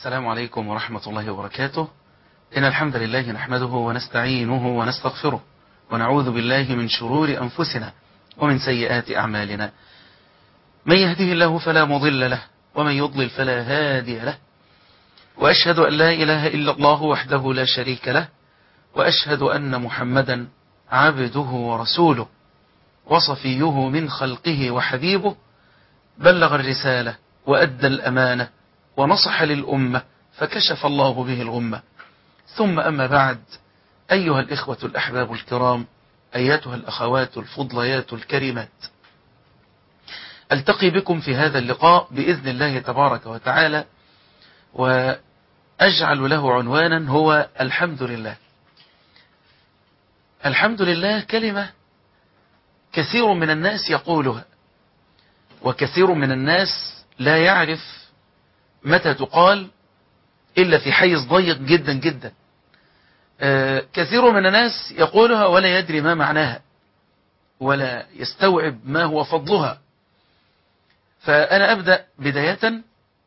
السلام عليكم ورحمة الله وبركاته إن الحمد لله نحمده ونستعينه ونستغفره ونعوذ بالله من شرور أنفسنا ومن سيئات أعمالنا من يهده الله فلا مضل له ومن يضلل فلا هادي له وأشهد أن لا إله إلا الله وحده لا شريك له وأشهد أن محمدا عبده ورسوله وصفيه من خلقه وحبيبه بلغ الرسالة وأدى الأمانة ونصح للأمة فكشف الله به الغمة ثم أما بعد أيها الإخوة الأحباب الكرام أياتها الأخوات الفضليات الكريمات ألتقي بكم في هذا اللقاء بإذن الله تبارك وتعالى وأجعل له عنوانا هو الحمد لله الحمد لله كلمة كثير من الناس يقولها وكثير من الناس لا يعرف متى تقال إلا في حيز ضيق جدا جدا كثير من الناس يقولها ولا يدري ما معناها ولا يستوعب ما هو فضلها فأنا أبدأ بداية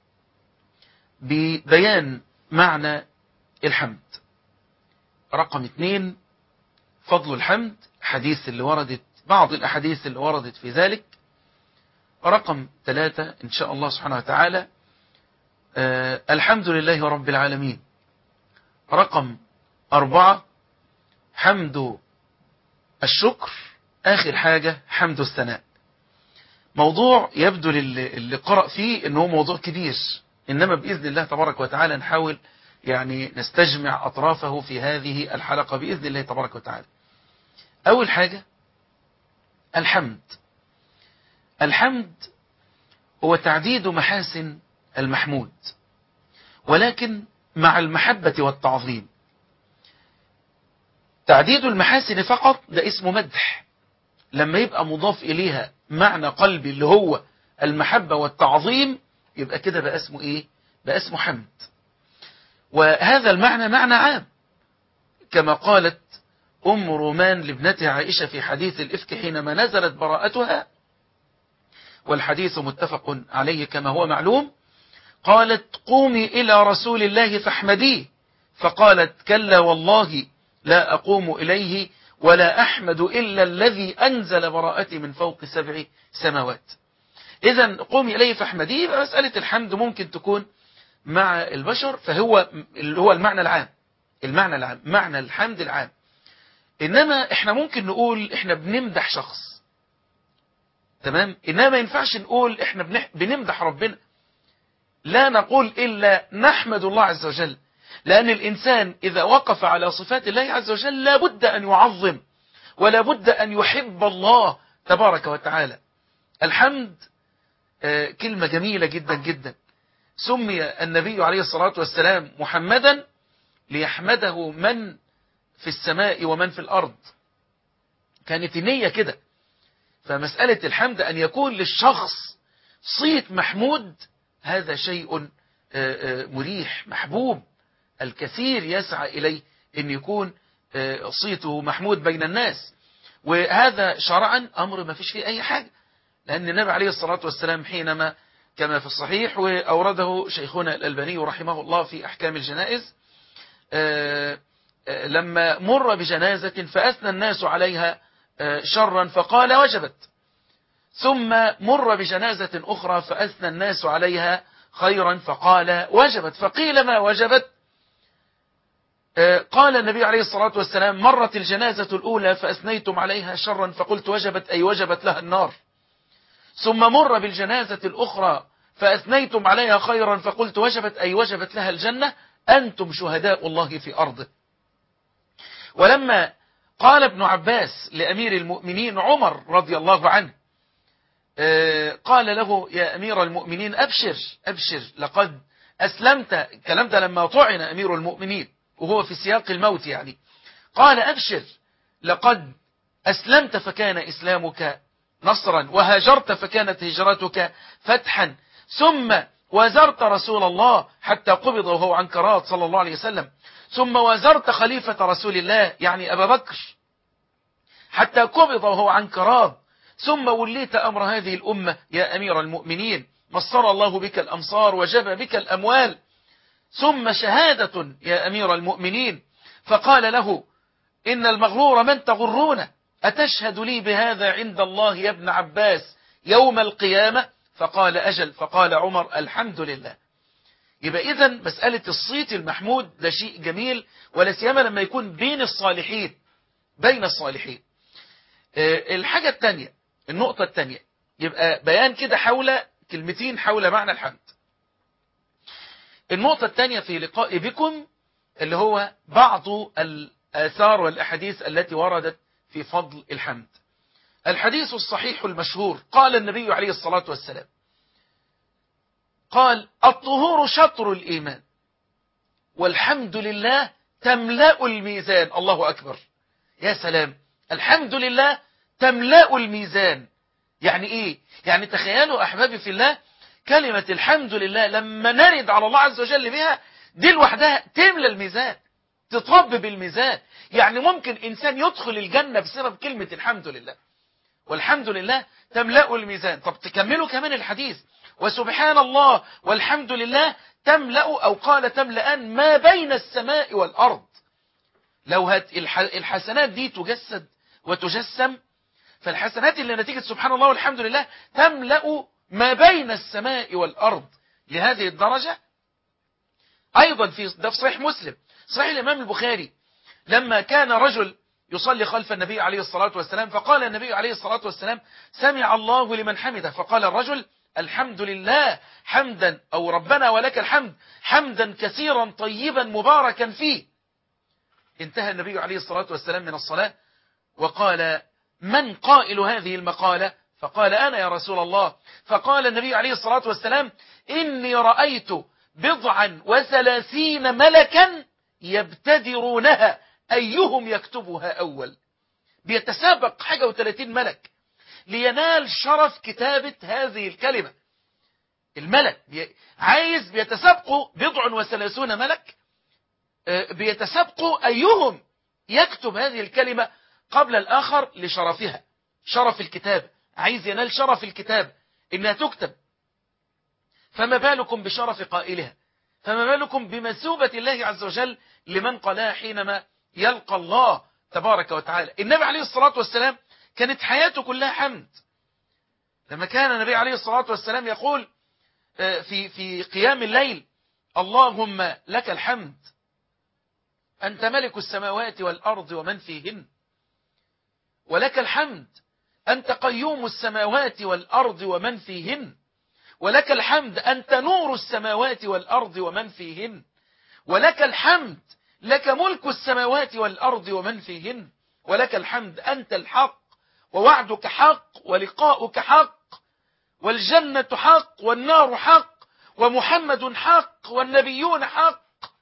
ببيان معنى الحمد رقم اثنين فضل الحمد حديث اللي وردت بعض الأحاديث اللي وردت في ذلك رقم ثلاثة إن شاء الله سبحانه وتعالى آه الحمد لله رب العالمين رقم أربعة حمد الشكر آخر حاجة حمد الثناء موضوع يبدو للي قرأ فيه أنه موضوع كبير إنما بإذن الله تبارك وتعالى نحاول يعني نستجمع أطرافه في هذه الحلقة بإذن الله تبارك وتعالى أول حاجة الحمد الحمد هو تعديد محاسن المحمود ولكن مع المحبة والتعظيم تعديد المحاسن فقط ده اسمه مدح لما يبقى مضاف إليها معنى قلبي اللي هو المحبة والتعظيم يبقى كده بقى اسمه إيه بقى اسمه حمد وهذا المعنى معنى عام كما قالت أم رومان لابنتها عائشة في حديث الإفك حينما نزلت براءتها والحديث متفق عليه كما هو معلوم قالت قومي إلى رسول الله فاحمديه فقالت كلا والله لا أقوم إليه ولا أحمد إلا الذي أنزل براءتي من فوق سبع سماوات إذا قومي إليه فاحمديه مسألة الحمد ممكن تكون مع البشر فهو اللي هو المعنى العام المعنى العام معنى الحمد العام إنما إحنا ممكن نقول إحنا بنمدح شخص تمام إنما ما ينفعش نقول إحنا بنمدح ربنا لا نقول إلا نحمد الله عز وجل لأن الإنسان إذا وقف على صفات الله عز وجل لا بد أن يعظم ولا بد أن يحب الله تبارك وتعالى الحمد كلمة جميلة جدا جدا سمي النبي عليه الصلاة والسلام محمدا ليحمده من في السماء ومن في الأرض كانت النية كده فمسألة الحمد أن يكون للشخص صيت محمود هذا شيء مريح محبوب الكثير يسعى إليه أن يكون صيته محمود بين الناس وهذا شرعا أمر ما فيش فيه أي حاجة لأن النبي عليه الصلاة والسلام حينما كما في الصحيح وأورده شيخنا الألباني رحمه الله في أحكام الجنائز لما مر بجنازة فأثنى الناس عليها شرا فقال وجبت ثم مر بجنازة أخرى فأثنى الناس عليها خيرا فقال وجبت فقيل ما وجبت قال النبي عليه الصلاة والسلام مرت الجنازة الأولى فأثنيتم عليها شرا فقلت وجبت أي وجبت لها النار ثم مر بالجنازة الأخرى فأثنيتم عليها خيرا فقلت وجبت أي وجبت لها الجنة أنتم شهداء الله في أرضه ولما قال ابن عباس لأمير المؤمنين عمر رضي الله عنه قال له يا أمير المؤمنين أبشر أبشر لقد أسلمت الكلام ده لما طعن أمير المؤمنين وهو في سياق الموت يعني قال أبشر لقد أسلمت فكان إسلامك نصرا وهاجرت فكانت هجرتك فتحا ثم وازرت رسول الله حتى قبض وهو عنكرات صلى الله عليه وسلم ثم وازرت خليفة رسول الله يعني أبا بكر حتى قبض وهو عنكرات ثم وليت أمر هذه الأمة يا أمير المؤمنين مصر الله بك الأمصار وجب بك الأموال ثم شهادة يا أمير المؤمنين فقال له إن المغرور من تغرون أتشهد لي بهذا عند الله يا ابن عباس يوم القيامة فقال أجل فقال عمر الحمد لله يبقى إذا مسألة الصيت المحمود ده شيء جميل ولا سيما لما يكون بين الصالحين بين الصالحين الحاجة الثانية النقطة الثانية يبقى بيان كده حول كلمتين حول معنى الحمد النقطة الثانية في لقاء بكم اللي هو بعض الآثار والأحاديث التي وردت في فضل الحمد الحديث الصحيح المشهور قال النبي عليه الصلاة والسلام قال الطهور شطر الإيمان والحمد لله تملأ الميزان الله أكبر يا سلام الحمد لله تملأ الميزان يعني إيه يعني تخيلوا أحبابي في الله كلمة الحمد لله لما نرد على الله عز وجل بها دي لوحدها تملى الميزان تطبب الميزان يعني ممكن إنسان يدخل الجنة بسبب كلمة الحمد لله والحمد لله تملأ الميزان طب تكملوا كمان الحديث وسبحان الله والحمد لله تملأ أو قال تملأان ما بين السماء والأرض لو هت الحسنات دي تجسد وتجسم فالحسنات اللي نتيجة سبحان الله والحمد لله تملأ ما بين السماء والأرض لهذه الدرجة أيضا في ده في صحيح مسلم صحيح الإمام البخاري لما كان رجل يصلي خلف النبي عليه الصلاة والسلام فقال النبي عليه الصلاة والسلام سمع الله لمن حمده فقال الرجل الحمد لله حمدا أو ربنا ولك الحمد حمدا كثيرا طيبا مباركا فيه انتهى النبي عليه الصلاة والسلام من الصلاة وقال من قائل هذه المقالة فقال أنا يا رسول الله فقال النبي عليه الصلاة والسلام إني رأيت بضعا وثلاثين ملكا يبتدرونها أيهم يكتبها أول بيتسابق حاجة وثلاثين ملك لينال شرف كتابة هذه الكلمة الملك بي... عايز بيتسابقوا بضع وثلاثون ملك بيتسابقوا أيهم يكتب هذه الكلمة قبل الآخر لشرفها شرف الكتاب عايز ينال شرف الكتاب إنها تكتب فما بالكم بشرف قائلها فما بالكم بمثوبة الله عز وجل لمن قالها حينما يلقى الله تبارك وتعالى النبي عليه الصلاة والسلام كانت حياته كلها حمد لما كان النبي عليه الصلاة والسلام يقول في في قيام الليل اللهم لك الحمد أنت ملك السماوات والأرض ومن فيهن ولك الحمد أنت قيوم السماوات والأرض ومن فيهن ولك الحمد أنت نور السماوات والأرض ومن فيهن ولك الحمد لك ملك السماوات والأرض ومن فيهن ولك الحمد أنت الحق ووعدك حق ولقاؤك حق والجنة حق والنار حق ومحمد حق والنبيون حق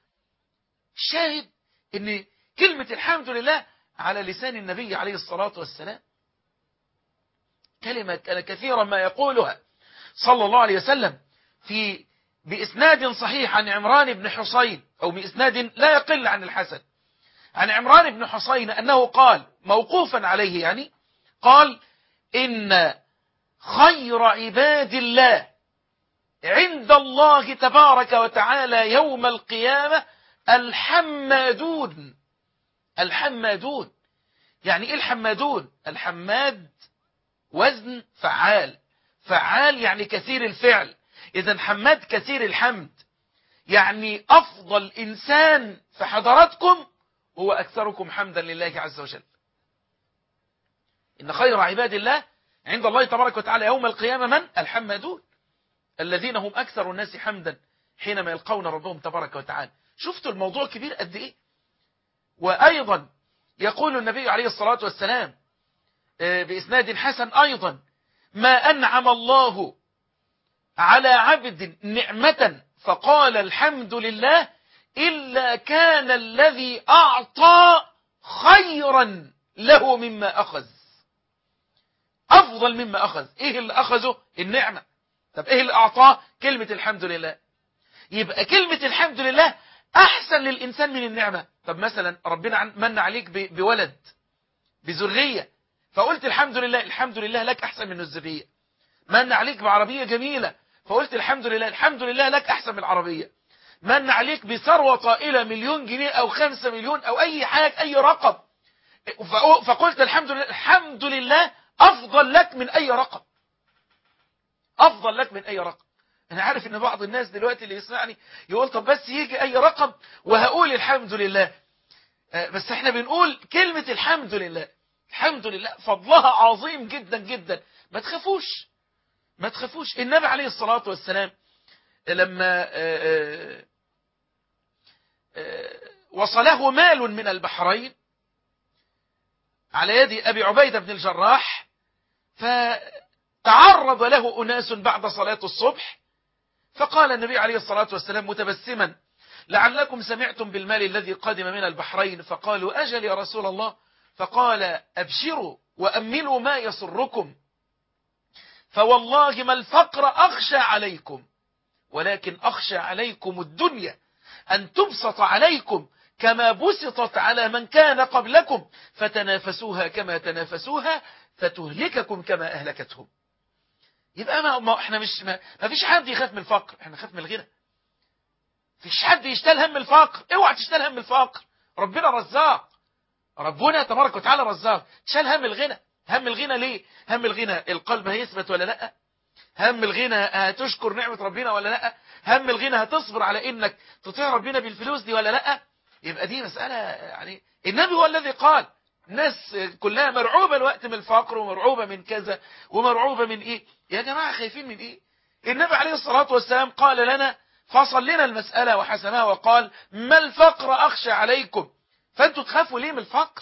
شاهد ان كلمة الحمد لله على لسان النبي عليه الصلاة والسلام كلمة كان كثيرا ما يقولها صلى الله عليه وسلم في بإسناد صحيح عن عمران بن حصين أو بإسناد لا يقل عن الحسن عن عمران بن حصين أنه قال موقوفا عليه يعني قال إن خير عباد الله عند الله تبارك وتعالى يوم القيامة الحمادون الحمادون يعني إيه الحمادون الحماد وزن فعال فعال يعني كثير الفعل إذا حماد كثير الحمد يعني أفضل إنسان في حضراتكم هو أكثركم حمدا لله عز وجل إن خير عباد الله عند الله تبارك وتعالى يوم القيامة من؟ الحمادون الذين هم أكثر الناس حمدا حينما يلقون ربهم تبارك وتعالى شفتوا الموضوع كبير قد إيه وأيضا يقول النبي عليه الصلاة والسلام بإسناد حسن أيضا ما أنعم الله على عبد نعمة فقال الحمد لله إلا كان الذي أعطى خيرا له مما أخذ أفضل مما أخذ إيه اللي أخذه النعمة طب إيه اللي أعطاه كلمة الحمد لله يبقى كلمة الحمد لله أحسن للإنسان من النعمة طب مثلا ربنا من عليك بولد بذرية فقلت الحمد لله الحمد لله لك أحسن من الذرية من عليك بعربية جميلة فقلت الحمد لله الحمد لله لك أحسن من العربية من عليك بثروة طائلة مليون جنيه أو خمسة مليون أو أي حاجة أي رقم فقلت الحمد لله الحمد لله أفضل لك من أي رقم أفضل لك من أي رقم أنا عارف إن بعض الناس دلوقتي اللي يسمعني يقول طب بس يجي أي رقم وهقول الحمد لله بس احنا بنقول كلمة الحمد لله الحمد لله فضلها عظيم جدا جدا ما تخافوش ما تخافوش النبي عليه الصلاة والسلام لما وصله مال من البحرين على يد أبي عبيدة بن الجراح فتعرض له أناس بعد صلاة الصبح فقال النبي عليه الصلاة والسلام متبسما لعلكم سمعتم بالمال الذي قدم من البحرين فقالوا أجل يا رسول الله فقال أبشروا وأملوا ما يسركم فوالله ما الفقر أخشى عليكم ولكن أخشى عليكم الدنيا أن تبسط عليكم كما بسطت على من كان قبلكم فتنافسوها كما تنافسوها فتهلككم كما أهلكتهم يبقى ما, ما احنا مش ما, ما فيش حد يخاف من الفقر احنا نخاف من الغنى فيش حد يشتال هم الفقر اوعى تشتال هم الفقر ربنا رزاق ربنا تبارك وتعالى رزاق تشال هم الغنى هم الغنى ليه هم الغنى القلب هيثبت ولا لا هم الغنى هتشكر نعمة ربنا ولا لا هم الغنى هتصبر على انك تطيع ربنا بالفلوس دي ولا لا يبقى دي مسألة يعني النبي هو الذي قال الناس كلها مرعوبة الوقت من الفقر ومرعوبة من كذا ومرعوبة من ايه يا جماعة خايفين من ايه النبي عليه الصلاة والسلام قال لنا فصل لنا المسألة وحسمها وقال ما الفقر أخشى عليكم فأنتوا تخافوا ليه من الفقر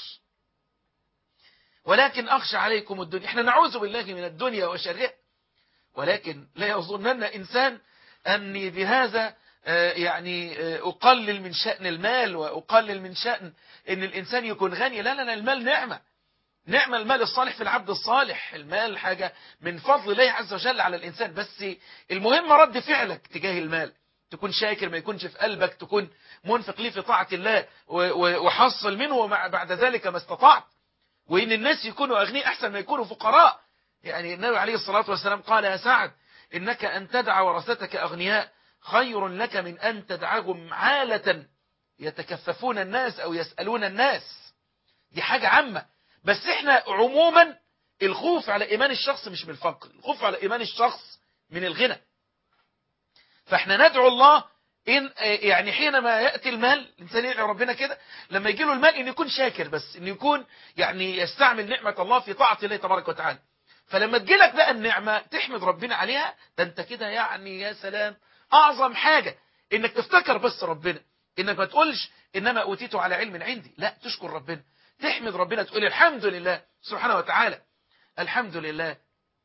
ولكن أخشى عليكم الدنيا احنا نعوذ بالله من الدنيا وشرها ولكن لا يظنن إنسان أني بهذا يعني أقلل من شأن المال وأقلل من شأن أن الإنسان يكون غني لا لا لا المال نعمة نعمة المال الصالح في العبد الصالح المال حاجة من فضل الله عز وجل على الإنسان بس المهم رد فعلك تجاه المال تكون شاكر ما يكونش في قلبك تكون منفق ليه في طاعة الله وحصل منه بعد ذلك ما استطعت وإن الناس يكونوا أغنياء أحسن ما يكونوا فقراء يعني النبي عليه الصلاة والسلام قال يا سعد إنك أن تدع ورثتك أغنياء خير لك من أن تدعهم عالة يتكففون الناس أو يسألون الناس دي حاجة عامة بس احنا عموما الخوف على إيمان الشخص مش من الفقر الخوف على إيمان الشخص من الغنى فاحنا ندعو الله إن يعني حينما يأتي المال الإنسان يدعو ربنا كده لما يجي له المال إن يكون شاكر بس إن يكون يعني يستعمل نعمة الله في طاعة الله تبارك وتعالى فلما تجيلك بقى النعمة تحمد ربنا عليها ده انت كده يعني يا سلام أعظم حاجة إنك تفتكر بس ربنا إنك ما تقولش إنما أوتيته على علم عندي لا تشكر ربنا تحمد ربنا تقول الحمد لله سبحانه وتعالى الحمد لله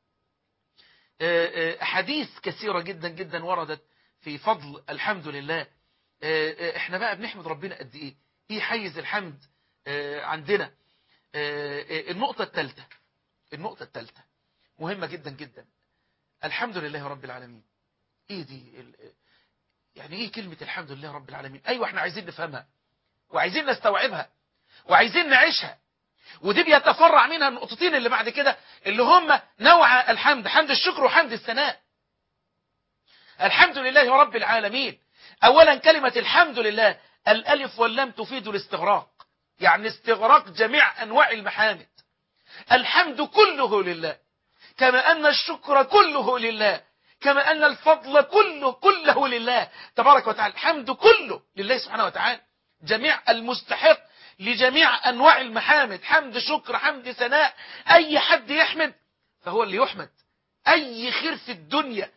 أحاديث كثيرة جدا جدا وردت في فضل الحمد لله احنا بقى بنحمد ربنا قد ايه ايه حيز الحمد عندنا النقطة الثالثة النقطة الثالثة مهمة جدا جدا الحمد لله رب العالمين ايه دي يعني ايه كلمة الحمد لله رب العالمين ايوه احنا عايزين نفهمها وعايزين نستوعبها وعايزين نعيشها ودي بيتفرع منها النقطتين اللي بعد كده اللي هم نوع الحمد حمد الشكر وحمد الثناء الحمد لله رب العالمين اولا كلمة الحمد لله الالف واللام تفيد الاستغراق يعني استغراق جميع انواع المحامد الحمد كله لله كما ان الشكر كله لله كما ان الفضل كله كله لله تبارك وتعالى الحمد كله لله سبحانه وتعالى جميع المستحق لجميع انواع المحامد حمد شكر حمد ثناء اي حد يحمد فهو اللي يحمد اي خير في الدنيا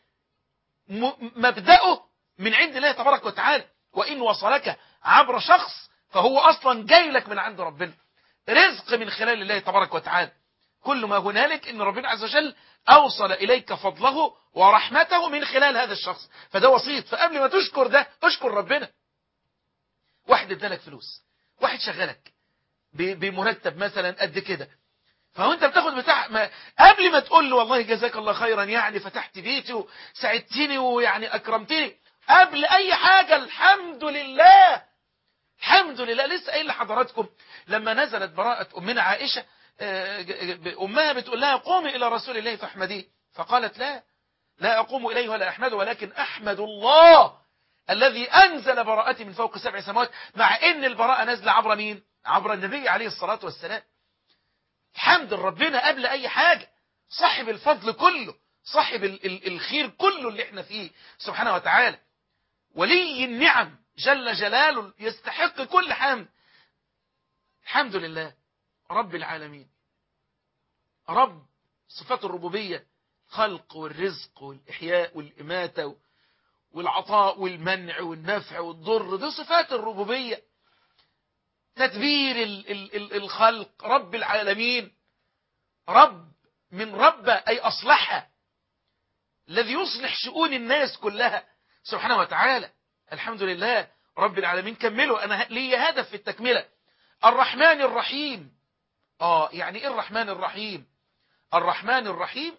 مبدأه من عند الله تبارك وتعالى وإن وصلك عبر شخص فهو أصلا جاي لك من عند ربنا رزق من خلال الله تبارك وتعالى كل ما هنالك إن ربنا عز وجل أوصل إليك فضله ورحمته من خلال هذا الشخص فده وسيط فقبل ما تشكر ده اشكر ربنا واحد ادالك فلوس واحد شغلك بمرتب مثلا قد كده فهو انت بتاخد بتاع ما قبل ما تقول له والله جزاك الله خيرا يعني فتحت بيتي وساعدتني ويعني اكرمتني قبل اي حاجة الحمد لله الحمد لله لسه قايل لحضراتكم لما نزلت براءة امنا عائشة امها بتقول لها قومي الى رسول الله فاحمديه فقالت لا لا اقوم اليه ولا احمده ولكن احمد الله الذي أنزل براءتي من فوق سبع سماوات مع إن البراءة نازلة عبر مين عبر النبي عليه الصلاة والسلام الحمد لربنا قبل أي حاجة صاحب الفضل كله صاحب ال ال الخير كله اللي احنا فيه سبحانه وتعالى ولي النعم جل جلاله يستحق كل حمد الحمد لله رب العالمين رب صفات الربوبية خلق والرزق والإحياء والإماتة والعطاء والمنع والنفع والضر دي صفات الربوبية تدبير ال ال ال الخلق رب العالمين رب من رب أي أصلحها الذي يصلح شؤون الناس كلها سبحانه وتعالى الحمد لله رب العالمين كملوا أنا لي هدف في التكملة الرحمن الرحيم آه يعني إيه الرحمن الرحيم الرحمن الرحيم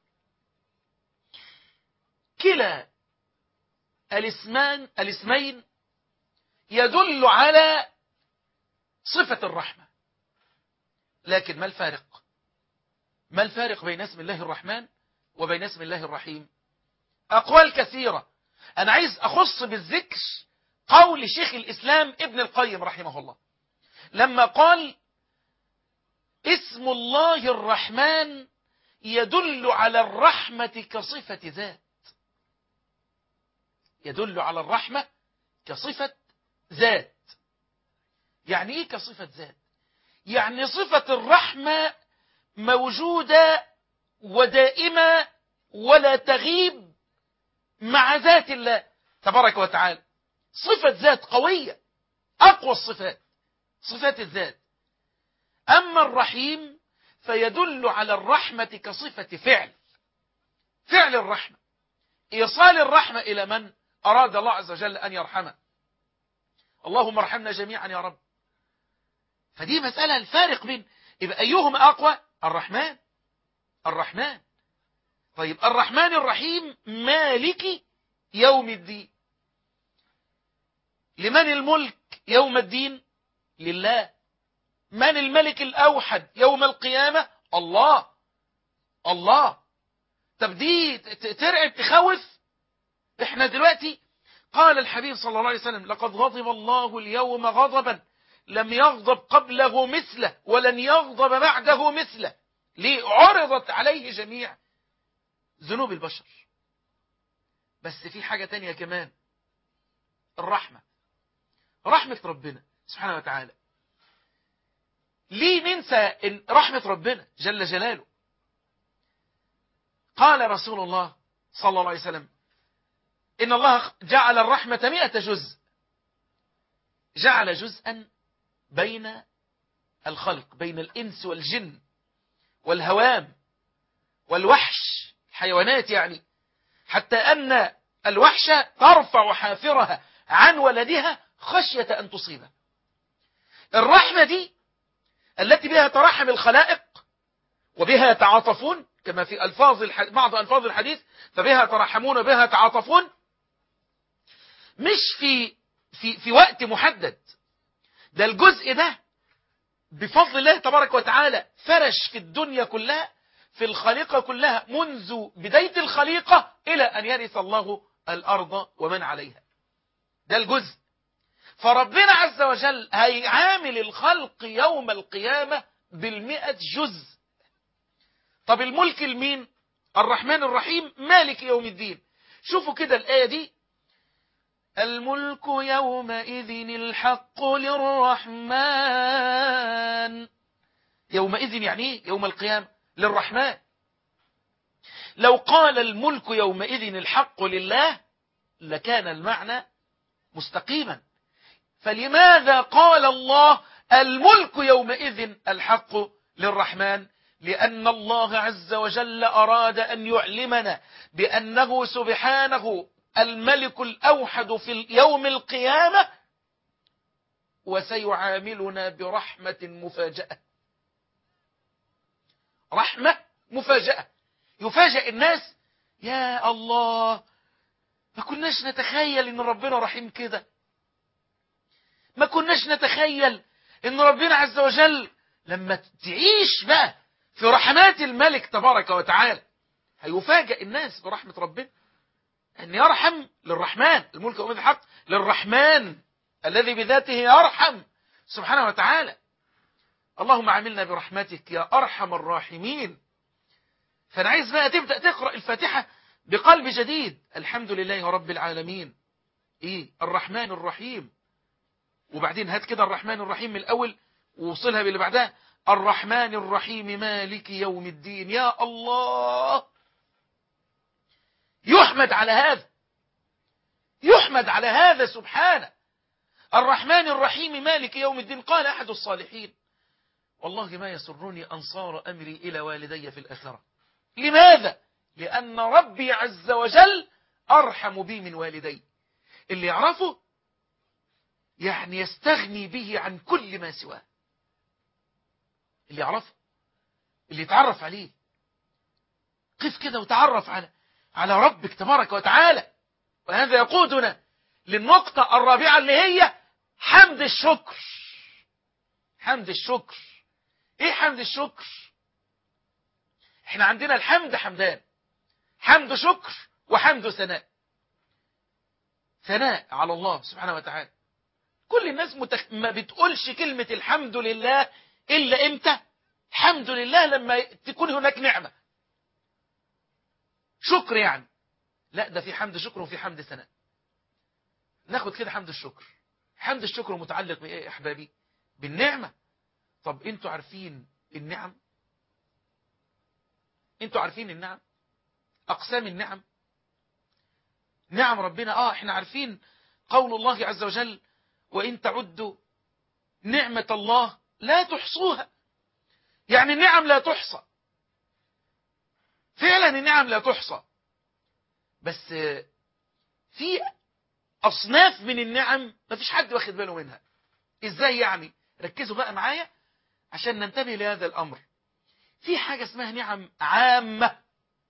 كلا الاسمان الاسمين يدل على صفة الرحمة لكن ما الفارق ما الفارق بين اسم الله الرحمن وبين اسم الله الرحيم أقوال كثيرة أنا عايز أخص بالذكر قول شيخ الإسلام ابن القيم رحمه الله لما قال اسم الله الرحمن يدل على الرحمة كصفة ذات يدل على الرحمة كصفة ذات يعني ايه كصفة ذات يعني صفة الرحمة موجودة ودائمة ولا تغيب مع ذات الله تبارك وتعالى صفة ذات قوية أقوى الصفات صفات الذات أما الرحيم فيدل على الرحمة كصفة فعل فعل الرحمة إيصال الرحمة إلى من أراد الله عز وجل أن يرحمه اللهم ارحمنا جميعا يا رب فدي مسألة الفارق بين يبقى أيهما أقوى الرحمن الرحمن طيب الرحمن الرحيم مالك يوم الدين لمن الملك يوم الدين لله من الملك الأوحد يوم القيامة الله الله طب دي ترعب تخوف احنا دلوقتي قال الحبيب صلى الله عليه وسلم لقد غضب الله اليوم غضبا لم يغضب قبله مثله ولن يغضب بعده مثله ليه عرضت عليه جميع ذنوب البشر بس في حاجة تانية كمان الرحمة رحمة ربنا سبحانه وتعالى ليه ننسى إن رحمة ربنا جل جلاله قال رسول الله صلى الله عليه وسلم إن الله جعل الرحمة مئة جزء جعل جزءا بين الخلق بين الإنس والجن والهوام والوحش الحيوانات يعني حتى أن الوحش ترفع حافرها عن ولدها خشية أن تصيبه الرحمة دي التي بها ترحم الخلائق وبها يتعاطفون كما في ألفاظ الحديث بعض ألفاظ الحديث فبها ترحمون وبها تعاطفون مش في في في وقت محدد ده الجزء ده بفضل الله تبارك وتعالى فرش في الدنيا كلها في الخليقة كلها منذ بداية الخليقة إلى أن يرث الله الأرض ومن عليها ده الجزء فربنا عز وجل هيعامل الخلق يوم القيامة بالمئة جزء طب الملك المين الرحمن الرحيم مالك يوم الدين شوفوا كده الآية دي الملك يومئذ الحق للرحمن يومئذ يعني ايه يوم القيامة للرحمن لو قال الملك يومئذ الحق لله لكان المعنى مستقيما فلماذا قال الله الملك يومئذ الحق للرحمن لأن الله عز وجل أراد أن يعلمنا بأنه سبحانه الملك الأوحد في يوم القيامة وسيعاملنا برحمة مفاجأة رحمة مفاجأة يفاجأ الناس يا الله ما كناش نتخيل ان ربنا رحيم كده ما كناش نتخيل ان ربنا عز وجل لما تعيش بقى في رحمات الملك تبارك وتعالى هيفاجئ الناس برحمة ربنا أن يرحم للرحمن الملك ومن الحق للرحمن الذي بذاته يرحم سبحانه وتعالى اللهم عاملنا برحمتك يا أرحم الراحمين فأنا عايز بقى تبدأ تقرأ الفاتحة بقلب جديد الحمد لله رب العالمين إيه الرحمن الرحيم وبعدين هات كده الرحمن الرحيم من الأول ووصلها باللي بعدها الرحمن الرحيم مالك يوم الدين يا الله يحمد على هذا يحمد على هذا سبحانه الرحمن الرحيم مالك يوم الدين قال أحد الصالحين والله ما يسرني أنصار أمري إلى والدي في الآخرة لماذا؟ لأن ربي عز وجل أرحم بي من والدي اللي يعرفه يعني يستغني به عن كل ما سواه اللي يعرفه اللي يتعرف عليه قف كده وتعرف على على ربك تبارك وتعالى وهذا يقودنا للنقطة الرابعة اللي هي حمد الشكر حمد الشكر ايه حمد الشكر احنا عندنا الحمد حمدان حمد شكر وحمد ثناء ثناء على الله سبحانه وتعالى كل الناس متخ... ما بتقولش كلمة الحمد لله إلا إمتى الحمد لله لما تكون هناك نعمة شكر يعني لا ده في حمد شكر وفي حمد ثناء ناخد كده حمد الشكر حمد الشكر متعلق بإيه يا أحبابي بالنعمة طب انتوا عارفين النعم انتوا عارفين النعم أقسام النعم نعم ربنا آه احنا عارفين قول الله عز وجل وإن تعدوا نعمة الله لا تحصوها يعني النعم لا تحصى فعلا النعم لا تحصى بس في أصناف من النعم ما فيش حد واخد باله منها إزاي يعني ركزوا بقى معايا عشان ننتبه لهذا الأمر في حاجة اسمها نعم عامة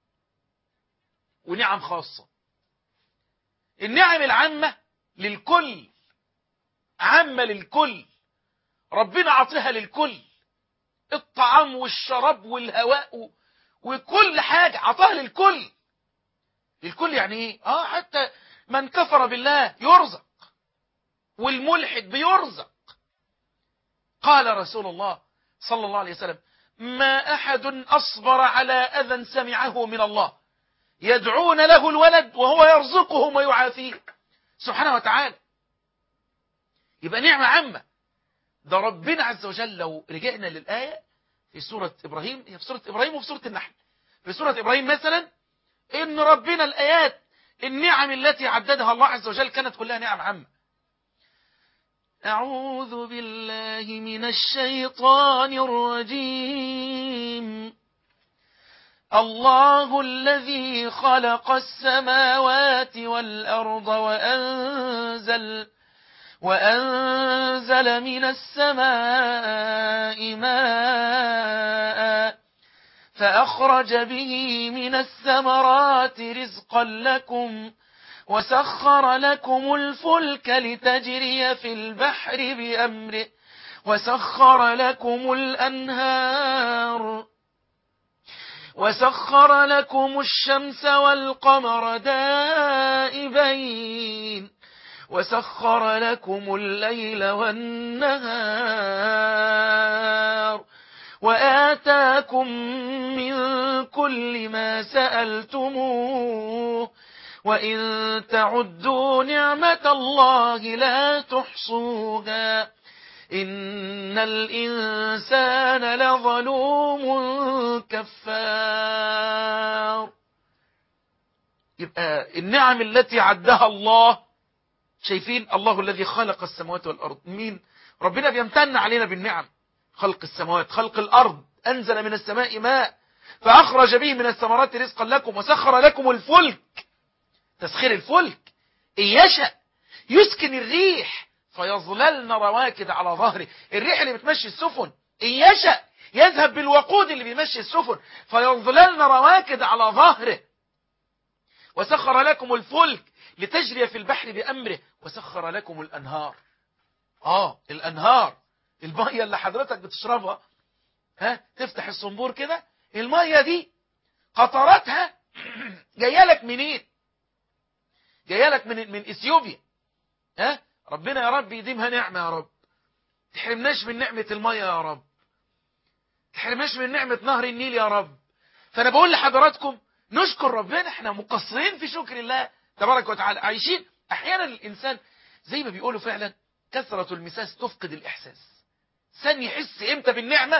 ونعم خاصة النعم العامة للكل عامة للكل ربنا عطيها للكل الطعام والشراب والهواء وكل حاجة عطاها للكل للكل يعني ايه اه حتى من كفر بالله يرزق والملحد بيرزق قال رسول الله صلى الله عليه وسلم ما أحد أصبر على أذى سمعه من الله يدعون له الولد وهو يرزقهم ويعافيه سبحانه وتعالى يبقى نعمة عامة ده ربنا عز وجل لو رجعنا للآية في سورة إبراهيم هي في سورة إبراهيم وفي سورة النحل في سورة إبراهيم مثلا إن ربنا الآيات النعم التي عددها الله عز وجل كانت كلها نعم عامة أعوذ بالله من الشيطان الرجيم الله الذي خلق السماوات والأرض وأنزل وأنزل من السماء ماء فأخرج به من الثمرات رزقا لكم وسخر لكم الفلك لتجري في البحر بأمره وسخر لكم الأنهار وسخر لكم الشمس والقمر دائبين وسخر لكم الليل والنهار وآتاكم من كل ما سألتموه وإن تعدوا نعمة الله لا تحصوها إن الإنسان لظلوم كفار يبقى النعم التي عدها الله شايفين الله الذي خلق السماوات والأرض مين ربنا بيمتن علينا بالنعم خلق السماوات خلق الأرض أنزل من السماء ماء فأخرج به من الثمرات رزقا لكم وسخر لكم الفلك تسخير الفلك إن يشأ يسكن الريح فيظللن رواكد على ظهره الريح اللي بتمشي السفن إن يشأ يذهب بالوقود اللي بيمشي السفن فيظللن رواكد على ظهره وسخر لكم الفلك لتجري في البحر بأمره وسخر لكم الأنهار آه الأنهار المية اللي حضرتك بتشربها ها تفتح الصنبور كده المية دي قطراتها جايه لك منين جايه لك من من اثيوبيا ها ربنا يا رب يديمها نعمه يا رب تحرمناش من نعمه الميه يا رب تحرمناش من نعمه نهر النيل يا رب فانا بقول لحضراتكم نشكر ربنا احنا مقصرين في شكر الله تبارك وتعالى عايشين احيانا الانسان زي ما بيقولوا فعلا كثرة المساس تفقد الاحساس سن يحس امتى بالنعمة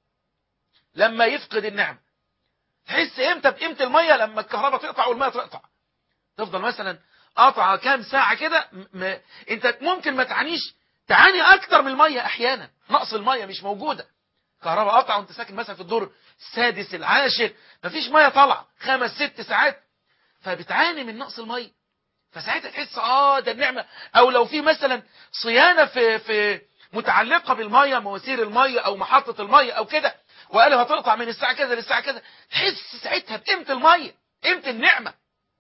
لما يفقد النعمة تحس امتى بقيمة المية لما الكهرباء تقطع والمية تقطع تفضل مثلا قطع كام ساعة كده م... انت ممكن ما تعانيش تعاني اكتر من المية احيانا نقص المية مش موجودة كهرباء قطع وانت ساكن مثلا في الدور السادس العاشر مفيش مية طالعة خمس ست ساعات فبتعاني من نقص المية فساعتها تحس اه ده النعمة او لو في مثلا صيانة في في متعلقة بالمية مواسير المية او محطة المية او كده وقالوا هتقطع من الساعة كذا للساعة كذا تحس ساعتها بقيمة المية قيمة النعمة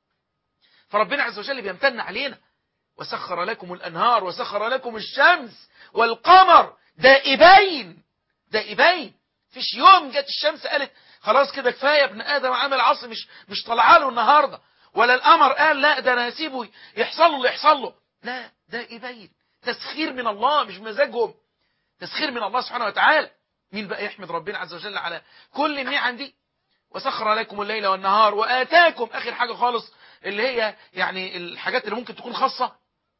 فربنا عز وجل بيمتن علينا وسخر لكم الأنهار وسخر لكم الشمس والقمر دائبين دائبين فيش يوم جت الشمس قالت خلاص كده كفاية ابن آدم عمل عصر مش مش طلع له النهاردة ولا القمر قال لا ده أنا هسيبه يحصل له اللي يحصل له لا دائبين تسخير من الله مش مزاجهم تسخير من الله سبحانه وتعالى مين بقى يحمد ربنا عز وجل على كل النعم دي وسخر لكم الليل والنهار وآتاكم آخر حاجة خالص اللي هي يعني الحاجات اللي ممكن تكون خاصة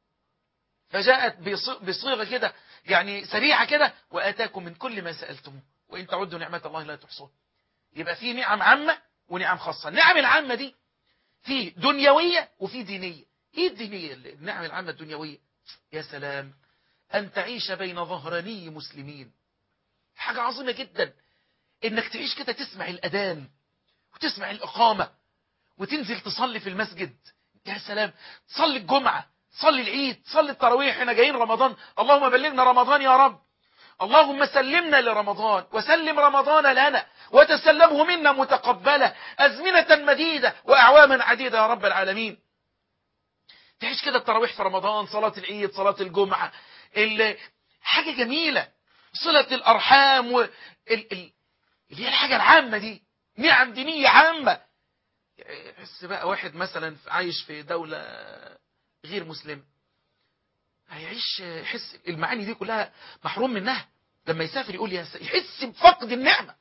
فجاءت بصيغة كده يعني سريعة كده وآتاكم من كل ما سألتموه وإن تعدوا نعمة الله لا تحصوها يبقى في نعم عامة ونعم خاصة النعم العامة دي في دنيوية وفي دينية ايه الدينية النعم العامة الدنيوية يا سلام أن تعيش بين ظهراني مسلمين حاجة عظيمة جدا انك تعيش كده تسمع الأذان وتسمع الإقامة وتنزل تصلي في المسجد يا سلام تصلي الجمعة تصلي العيد تصلي التراويح احنا جايين رمضان اللهم بلغنا رمضان يا رب اللهم سلمنا لرمضان وسلم رمضان لنا وتسلمه منا متقبلة أزمنة مديدة وأعواما عديدة يا رب العالمين تعيش كده التراويح في رمضان صلاة العيد صلاة الجمعة حاجة جميلة صلة الأرحام و... ال... ال... اللي هي الحاجة العامة دي نعم دينية عامة يحس بقى واحد مثلا عايش في دولة غير مسلم هيعيش يحس المعاني دي كلها محروم منها لما يسافر يقول يا يحس بفقد النعمة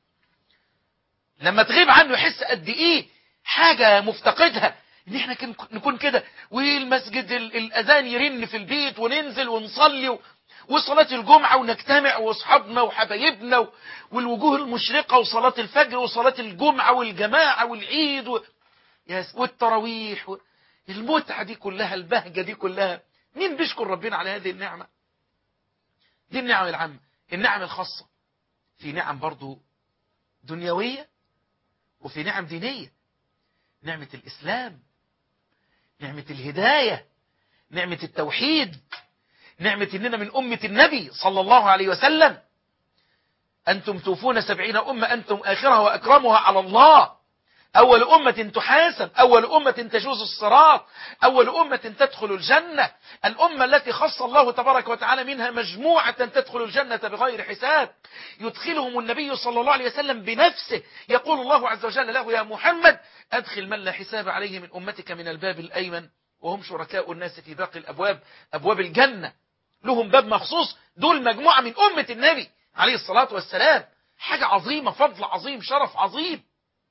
لما تغيب عنه يحس قد ايه حاجة مفتقدها ان احنا نكون كده والمسجد الاذان يرن في البيت وننزل ونصلي وصلاة الجمعة ونجتمع واصحابنا وحبايبنا والوجوه المشرقة وصلاة الفجر وصلاة الجمعة والجماعة والعيد و... والتراويح و... المتعة دي كلها البهجة دي كلها مين بيشكر ربنا على هذه النعمة دي النعم العامة النعم الخاصة في نعم برضو دنيوية وفي نعم دينية نعمة الإسلام نعمة الهداية نعمة التوحيد نعمة إننا من أمة النبي صلى الله عليه وسلم أنتم توفون سبعين أمة أنتم آخرها وأكرمها على الله أول أمة تحاسب أول أمة تجوز الصراط أول أمة تدخل الجنة الأمة التي خص الله تبارك وتعالى منها مجموعة تدخل الجنة بغير حساب يدخلهم النبي صلى الله عليه وسلم بنفسه يقول الله عز وجل له يا محمد أدخل من لا حساب عليه من أمتك من الباب الأيمن وهم شركاء الناس في باقي الأبواب أبواب الجنة لهم باب مخصوص دول مجموعة من أمة النبي عليه الصلاة والسلام حاجة عظيمة فضل عظيم شرف عظيم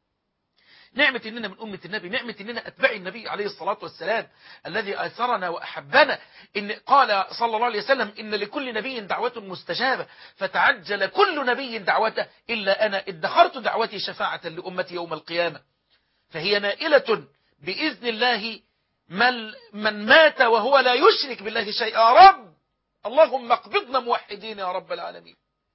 نعمة إننا من أمة النبي نعمة إننا أتباع النبي عليه الصلاة والسلام الذي آثرنا وأحبنا إن قال صلى الله عليه وسلم إن لكل نبي دعوة مستجابة فتعجل كل نبي دعوته إلا أنا ادخرت دعوتي شفاعة لأمتي يوم القيامة فهي نائلة بإذن الله من, من مات وهو لا يشرك بالله شيئا يا رب اللهم اقبضنا موحدين يا رب العالمين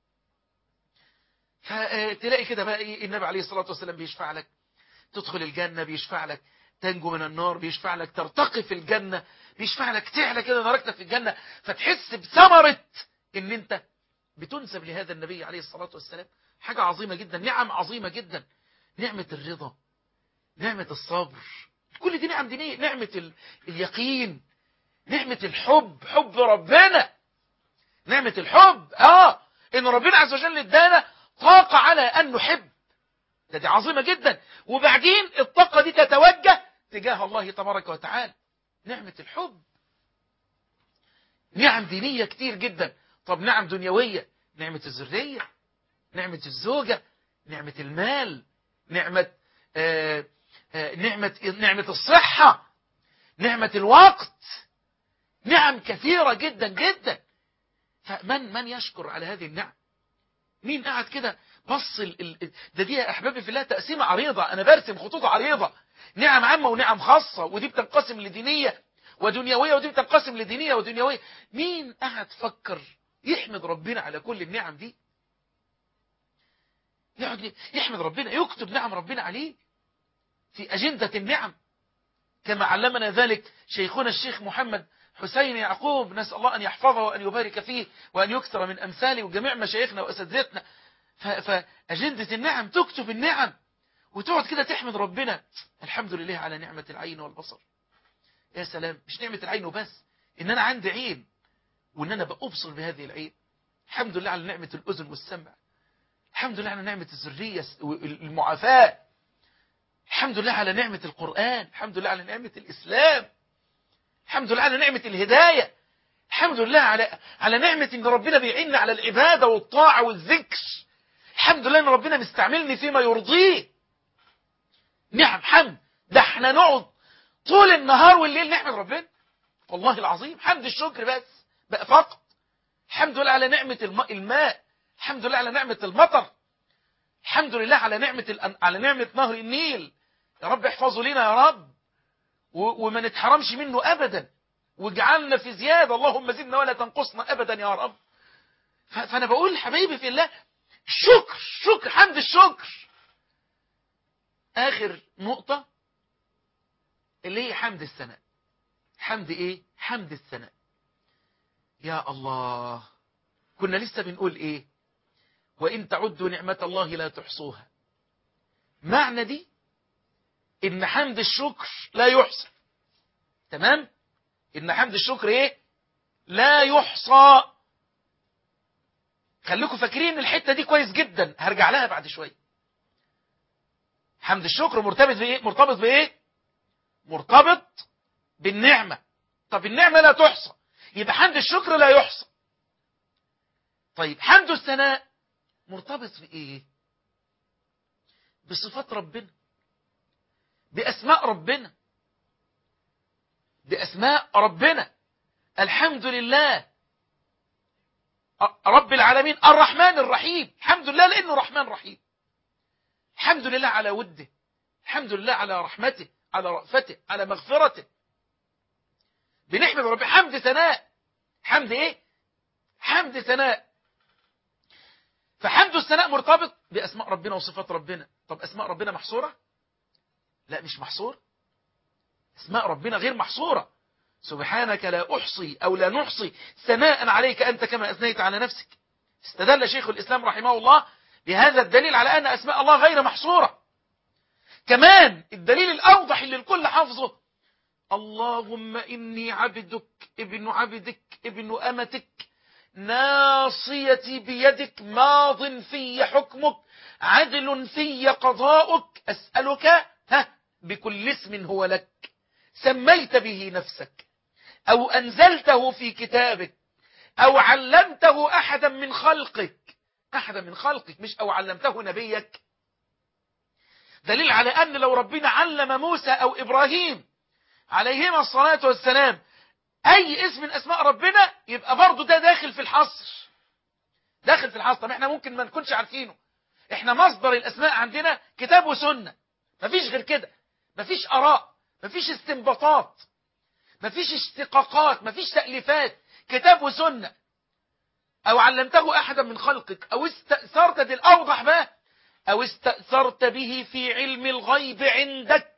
فتلاقي كده بقى إيه النبي عليه الصلاة والسلام بيشفع لك تدخل الجنة بيشفع لك تنجو من النار بيشفع لك ترتقي في الجنة بيشفع لك تعلى كده درجتك في الجنة فتحس بثمرة ان انت بتنسب لهذا النبي عليه الصلاة والسلام حاجة عظيمة جدا نعم عظيمة جدا نعمة الرضا نعمة الصبر كل دي نعم دينية نعمة ال... اليقين نعمة الحب حب ربنا نعمة الحب اه ان ربنا عز وجل ادانا طاقة على ان نحب ده دي عظيمة جدا وبعدين الطاقة دي تتوجه تجاه الله تبارك وتعالى نعمة الحب نعم دينية كتير جدا طب نعم دنيوية نعمة الذرية نعمة الزوجة نعمة المال نعمة آه آه نعمة نعمة الصحة نعمة الوقت نعم كثيرة جدا جدا فمن من يشكر على هذه النعم مين قاعد كده بص ال... ال... ده دي يا احبابي في الله تقسيمه عريضه انا برسم خطوط عريضه نعم عامه ونعم خاصه ودي بتنقسم لدينيه ودنيويه ودي بتنقسم لدينيه ودنيويه مين قاعد فكر يحمد ربنا على كل النعم دي يقعد يحمد ربنا يكتب نعم ربنا عليه في أجندة النعم كما علمنا ذلك شيخنا الشيخ محمد حسين يعقوب نسأل الله أن يحفظه وأن يبارك فيه وأن يكثر من أمثاله وجميع مشايخنا وأساتذتنا فأجندة النعم تكتب النعم وتقعد كده تحمد ربنا الحمد لله على نعمة العين والبصر يا سلام مش نعمة العين وبس إن أنا عندي عين وإن أنا بأبصر بهذه العين الحمد لله على نعمة الأذن والسمع الحمد لله على نعمة الذرية المعافاة الحمد لله على نعمة القرآن الحمد لله على نعمة الإسلام الحمد لله على نعمة الهداية الحمد لله على على نعمة إن ربنا بيعيننا على العبادة والطاعة والذكر الحمد لله إن ربنا مستعملني فيما يرضيه نعم حمد ده احنا نقعد طول النهار والليل نحمد ربنا والله العظيم حمد الشكر بس بقى فقط الحمد لله على نعمة الماء, الماء. الحمد لله على نعمة المطر الحمد لله على نعمة على نعمة نهر النيل يا رب احفظه لنا يا رب وما نتحرمش منه أبدا واجعلنا في زيادة اللهم زدنا ولا تنقصنا أبدا يا رب فأنا بقول حبايبي في الله شكر شكر حمد الشكر آخر نقطة اللي هي حمد الثناء حمد ايه حمد الثناء يا الله كنا لسه بنقول ايه وإن تعدوا نعمة الله لا تحصوها معنى دي إن حمد الشكر لا يحصى تمام إن حمد الشكر إيه لا يحصى خليكم فاكرين الحتة دي كويس جدا هرجع لها بعد شوية حمد الشكر مرتبط بإيه مرتبط بإيه مرتبط بالنعمة طب النعمة لا تحصى يبقى حمد الشكر لا يحصى طيب حمد الثناء مرتبط بإيه بصفات ربنا بأسماء ربنا بأسماء ربنا الحمد لله رب العالمين الرحمن الرحيم الحمد لله لأنه رحمن رحيم الحمد لله على وده الحمد لله على رحمته على رأفته على مغفرته بنحمد ربنا حمد ثناء حمد ايه حمد ثناء فحمد الثناء مرتبط بأسماء ربنا وصفات ربنا طب أسماء ربنا محصورة لا مش محصور أسماء ربنا غير محصورة سبحانك لا أحصي أو لا نحصي ثناء عليك أنت كما أثنيت على نفسك استدل شيخ الإسلام رحمه الله بهذا الدليل على أن أسماء الله غير محصورة كمان الدليل الأوضح اللي الكل حافظه اللهم إني عبدك ابن عبدك ابن أمتك ناصيتي بيدك ماض في حكمك عدل في قضاؤك أسألك ها بكل اسم هو لك سميت به نفسك أو أنزلته في كتابك أو علمته أحدا من خلقك أحدا من خلقك مش أو علمته نبيك دليل على أن لو ربنا علم موسى أو إبراهيم عليهما الصلاة والسلام أي اسم من أسماء ربنا يبقى برضه ده داخل في الحصر داخل في الحصر طب احنا ممكن ما نكونش عارفينه احنا مصدر الأسماء عندنا كتاب وسنة مفيش غير كده مفيش آراء مفيش استنباطات مفيش اشتقاقات مفيش تأليفات كتاب وسنة أو علمته أحدا من خلقك أو استأثرت دي الأوضح بقى أو استأثرت به في علم الغيب عندك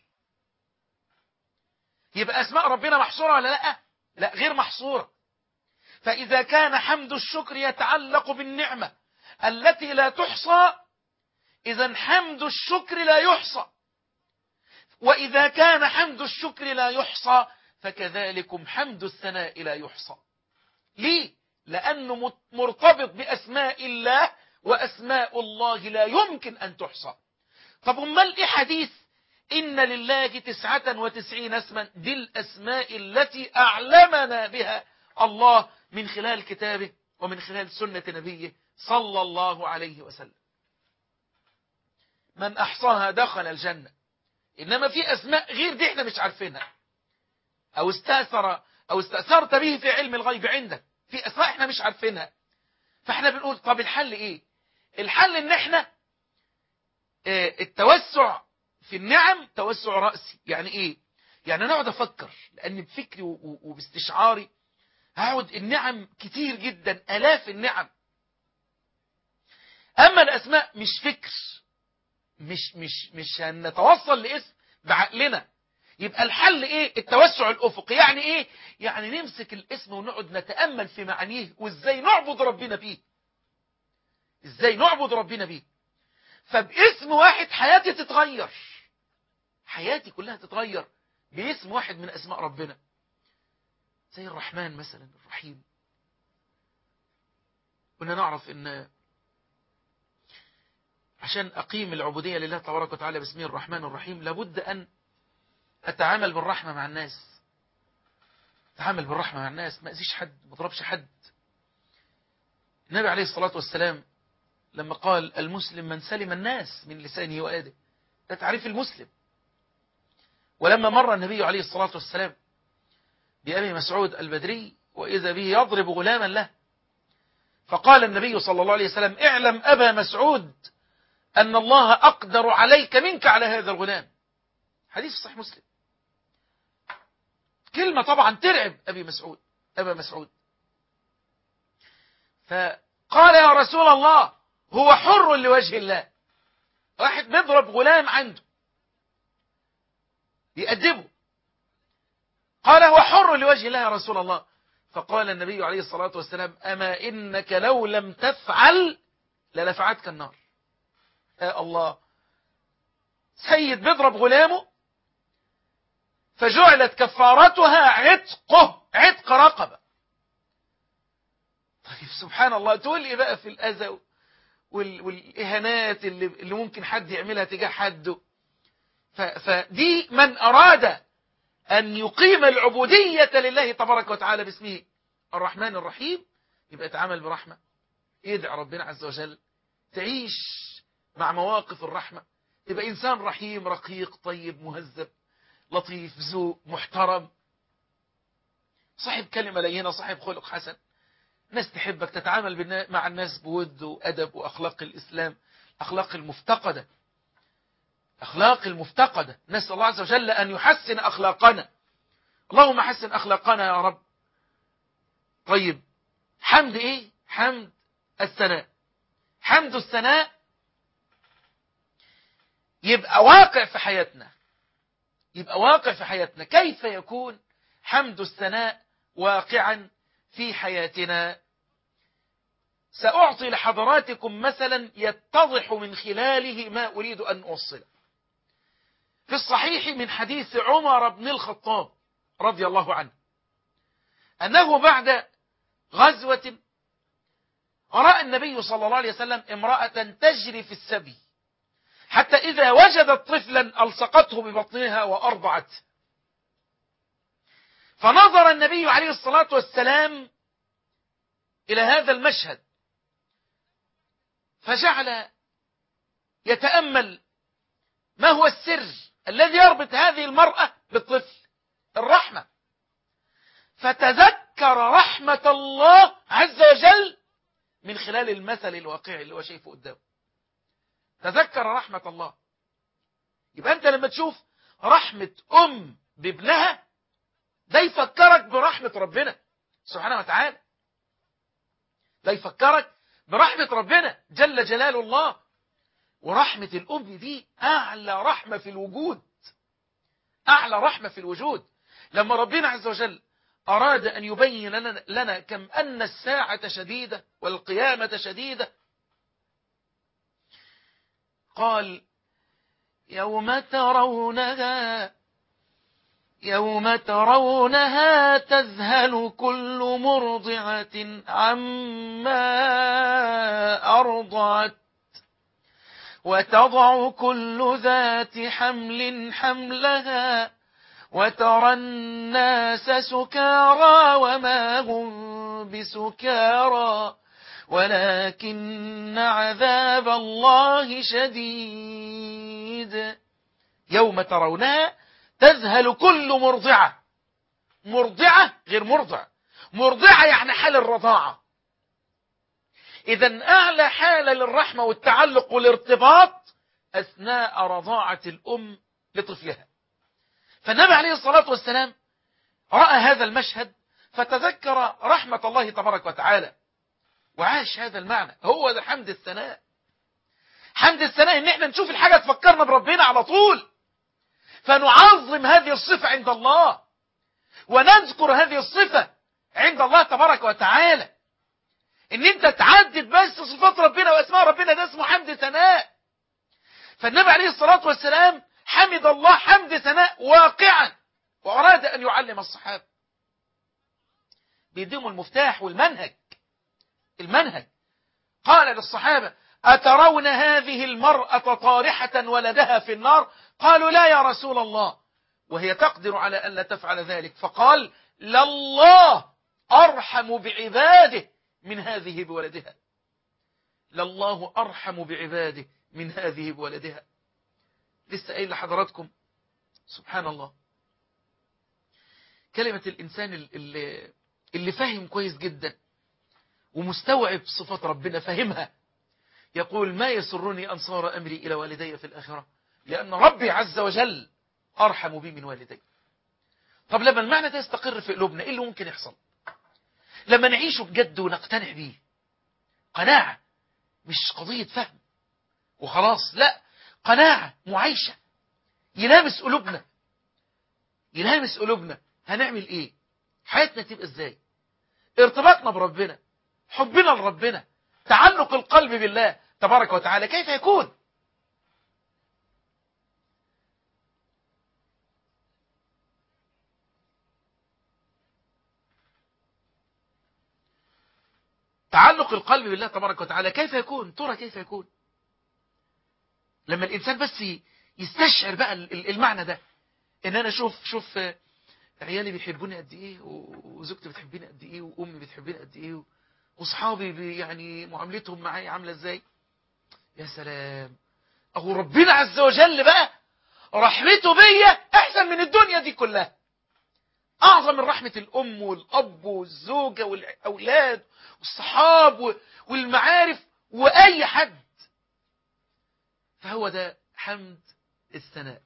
يبقى أسماء ربنا محصورة ولا لا لا غير محصورة فإذا كان حمد الشكر يتعلق بالنعمة التي لا تحصى إذا حمد الشكر لا يحصى وإذا كان حمد الشكر لا يحصى فكذلكم حمد الثناء لا يحصى ليه؟ لأنه مرتبط بأسماء الله وأسماء الله لا يمكن أن تحصى طب امال إيه حديث إن لله تسعة وتسعين اسما دي الأسماء التي أعلمنا بها الله من خلال كتابه ومن خلال سنة نبيه صلى الله عليه وسلم من أحصاها دخل الجنة إنما في أسماء غير دي احنا مش عارفينها أو استأثر أو استأثرت به في علم الغيب عندك في أسماء احنا مش عارفينها فاحنا بنقول طب الحل إيه الحل إن احنا اه التوسع في النعم توسع رأسي يعني إيه يعني نقعد أفكر لأن بفكري وباستشعاري هقعد النعم كتير جدا ألاف النعم أما الأسماء مش فكر مش مش مش هنتوصل لاسم بعقلنا يبقى الحل ايه التوسع الافقي يعني ايه يعني نمسك الاسم ونقعد نتامل في معانيه وازاي نعبد ربنا بيه ازاي نعبد ربنا بيه فباسم واحد حياتي تتغير حياتي كلها تتغير باسم واحد من اسماء ربنا زي الرحمن مثلا الرحيم كنا نعرف ان عشان أقيم العبودية لله تبارك وتعالى باسمه الرحمن الرحيم لابد أن أتعامل بالرحمة مع الناس أتعامل بالرحمة مع الناس ما أذيش حد ما أضربش حد النبي عليه الصلاة والسلام لما قال المسلم من سلم الناس من لسانه وآده ده تعريف المسلم ولما مر النبي عليه الصلاة والسلام بأبي مسعود البدري وإذا به يضرب غلاما له فقال النبي صلى الله عليه وسلم اعلم أبا مسعود أن الله أقدر عليك منك على هذا الغلام حديث صحيح مسلم كلمة طبعا ترعب أبي مسعود أبا مسعود فقال يا رسول الله هو حر لوجه الله واحد بيضرب غلام عنده يأدبه قال هو حر لوجه الله يا رسول الله فقال النبي عليه الصلاة والسلام أما إنك لو لم تفعل للفعتك النار يا الله سيد بيضرب غلامه فجعلت كفارتها عتقه عتق رقبة طيب سبحان الله تقول ايه بقى في الأذى والإهانات اللي, اللي ممكن حد يعملها تجاه حده فدي من أراد أن يقيم العبودية لله تبارك وتعالى باسمه الرحمن الرحيم يبقى يتعامل برحمة يدعي ربنا عز وجل تعيش مع مواقف الرحمة تبقى إنسان رحيم رقيق طيب مهذب لطيف ذوق محترم صاحب كلمة لينة صاحب خلق حسن ناس تحبك تتعامل مع الناس بود وأدب وأخلاق الإسلام أخلاق المفتقدة أخلاق المفتقدة نسأل الله عز وجل أن يحسن أخلاقنا اللهم حسن أخلاقنا يا رب طيب حمد إيه حمد الثناء حمد الثناء يبقى واقع في حياتنا يبقى واقع في حياتنا كيف يكون حمد الثناء واقعا في حياتنا سأعطي لحضراتكم مثلا يتضح من خلاله ما أريد أن أوصله في الصحيح من حديث عمر بن الخطاب رضي الله عنه أنه بعد غزوة رأى النبي صلى الله عليه وسلم امرأة تجري في السبي حتى إذا وجدت طفلا ألصقته ببطنها وأرضعت فنظر النبي عليه الصلاة والسلام إلى هذا المشهد فجعل يتأمل ما هو السر الذي يربط هذه المرأة بالطفل الرحمة فتذكر رحمة الله عز وجل من خلال المثل الواقعي اللي هو شايفه قدامه تذكر رحمة الله يبقى أنت لما تشوف رحمة أم بابنها ده يفكرك برحمة ربنا سبحانه وتعالى ده يفكرك برحمة ربنا جل جلال الله ورحمة الأم دي أعلى رحمة في الوجود أعلى رحمة في الوجود لما ربنا عز وجل أراد أن يبين لنا, لنا كم أن الساعة شديدة والقيامة شديدة قال يوم ترونها يوم ترونها تذهل كل مرضعة عما أرضعت وتضع كل ذات حمل حملها وترى الناس سكارى وما هم بسكارى ولكن عذاب الله شديد يوم ترونها تذهل كل مرضعة مرضعة غير مرضع مرضعة يعني حال الرضاعة إذا أعلى حالة للرحمة والتعلق والارتباط أثناء رضاعة الأم لطفلها فالنبي عليه الصلاة والسلام رأى هذا المشهد فتذكر رحمة الله تبارك وتعالى وعاش هذا المعنى هو ده حمد الثناء حمد الثناء ان احنا نشوف الحاجة تفكرنا بربنا على طول فنعظم هذه الصفة عند الله ونذكر هذه الصفة عند الله تبارك وتعالى ان انت تعدد بس صفات ربنا واسماء ربنا ده اسمه حمد ثناء فالنبي عليه الصلاة والسلام حمد الله حمد ثناء واقعا وأراد أن يعلم الصحابة بيديهم المفتاح والمنهج المنهج قال للصحابة أترون هذه المرأة طارحة ولدها في النار قالوا لا يا رسول الله وهي تقدر على أن لا تفعل ذلك فقال لله أرحم بعباده من هذه بولدها لله أرحم بعباده من هذه بولدها لسه قايل لحضراتكم سبحان الله كلمة الإنسان اللي, اللي فاهم كويس جدا ومستوعب صفات ربنا فهمها يقول ما يسرني أن صار أمري إلى والدي في الآخرة لأن ربي عز وجل أرحم بي من والدي طب لما المعنى ده يستقر في قلوبنا إيه اللي ممكن يحصل لما نعيشه بجد ونقتنع بيه قناعة مش قضية فهم وخلاص لا قناعة معايشة يلامس قلوبنا يلامس قلوبنا هنعمل ايه حياتنا تبقى ازاي ارتباطنا بربنا حبنا لربنا تعلق القلب بالله تبارك وتعالى كيف يكون تعلق القلب بالله تبارك وتعالى كيف يكون ترى كيف يكون لما الإنسان بس يستشعر بقى المعنى ده ان انا شوف شوف عيالي بيحبوني قد ايه وزوجتي بتحبني قد ايه وامي بتحبني قد ايه واصحابي يعني معاملتهم معايا عامله ازاي يا سلام اهو ربنا عز وجل بقى رحمته بيا احسن من الدنيا دي كلها اعظم من رحمه الام والاب والزوجه والاولاد والصحاب والمعارف واي حد فهو ده حمد الثناء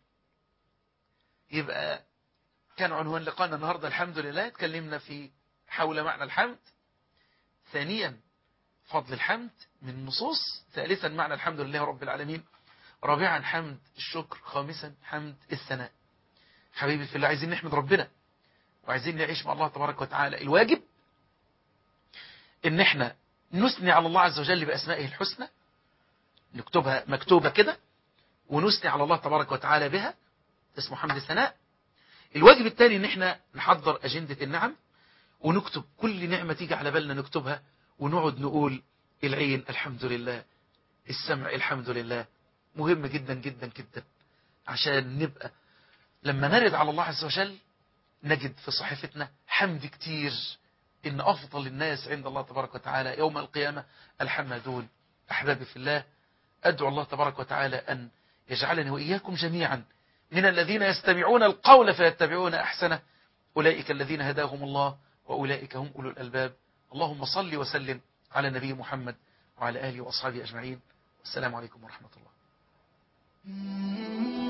يبقى كان عنوان لقاءنا النهاردة الحمد لله اتكلمنا في حول معنى الحمد ثانيا فضل الحمد من نصوص ثالثا معنى الحمد لله رب العالمين رابعا حمد الشكر خامسا حمد الثناء حبيبي في الله عايزين نحمد ربنا وعايزين نعيش مع الله تبارك وتعالى الواجب ان احنا نثني على الله عز وجل بأسمائه الحسنى نكتبها مكتوبة كده ونثني على الله تبارك وتعالى بها اسمه حمد الثناء الواجب الثاني ان احنا نحضر أجندة النعم ونكتب كل نعمة تيجي على بالنا نكتبها ونقعد نقول العين الحمد لله السمع الحمد لله مهم جدا جدا جدا عشان نبقى لما نرد على الله عز وجل نجد في صحيفتنا حمد كتير إن أفضل الناس عند الله تبارك وتعالى يوم القيامة الحمدون أحبابي في الله أدعو الله تبارك وتعالى أن يجعلني وإياكم جميعا من الذين يستمعون القول فيتبعون أحسنه أولئك الذين هداهم الله وأولئك هم أولو الألباب اللهم صل وسلم على نبي محمد وعلى آله وأصحابه أجمعين والسلام عليكم ورحمة الله